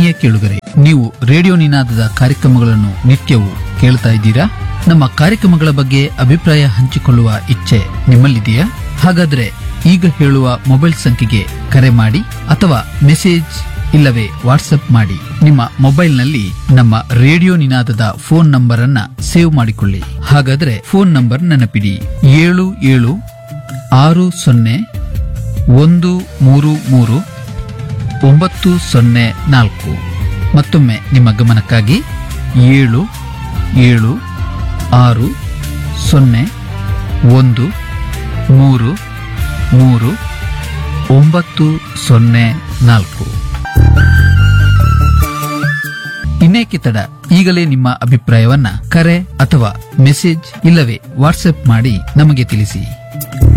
ಆತ್ಮೀಯ ಕೇಳುಗರೆ ನೀವು ರೇಡಿಯೋ ನಿನಾದದ ಕಾರ್ಯಕ್ರಮಗಳನ್ನು ನಿತ್ಯವೂ ಕೇಳ್ತಾ ಇದ್ದೀರಾ ನಮ್ಮ ಕಾರ್ಯಕ್ರಮಗಳ ಬಗ್ಗೆ ಅಭಿಪ್ರಾಯ ಹಂಚಿಕೊಳ್ಳುವ ಇಚ್ಛೆ ನಿಮ್ಮಲ್ಲಿದೆಯಾ ಹಾಗಾದ್ರೆ ಈಗ ಹೇಳುವ ಮೊಬೈಲ್ ಸಂಖ್ಯೆಗೆ ಕರೆ ಮಾಡಿ ಅಥವಾ ಮೆಸೇಜ್ ಇಲ್ಲವೇ ವಾಟ್ಸ್ಆಪ್ ಮಾಡಿ ನಿಮ್ಮ ಮೊಬೈಲ್ನಲ್ಲಿ ನಮ್ಮ ರೇಡಿಯೋ ನಿನಾದದ ಫೋನ್ ನಂಬರ್ ಅನ್ನ ಸೇವ್ ಮಾಡಿಕೊಳ್ಳಿ ಹಾಗಾದ್ರೆ ಫೋನ್ ನಂಬರ್ ನೆನಪಿಡಿ ಏಳು ಏಳು ಆರು ಸೊನ್ನೆ ಒಂದು ಮೂರು ಮೂರು ಒಂಬತ್ತು ಸೊನ್ನೆ ನಾಲ್ಕು ಮತ್ತೊಮ್ಮೆ ನಿಮ್ಮ ಗಮನಕ್ಕಾಗಿ ಏಳು ಏಳು ಆರು ಸೊನ್ನೆ ಒಂದು ಮೂರು ಮೂರು ಒಂಬತ್ತು ಸೊನ್ನೆ ನಾಲ್ಕು ಇನ್ನೇಕೆ ತಡ ಈಗಲೇ ನಿಮ್ಮ ಅಭಿಪ್ರಾಯವನ್ನ ಕರೆ ಅಥವಾ ಮೆಸೇಜ್ ಇಲ್ಲವೇ ವಾಟ್ಸ್ಆಪ್ ಮಾಡಿ ನಮಗೆ ತಿಳಿಸಿ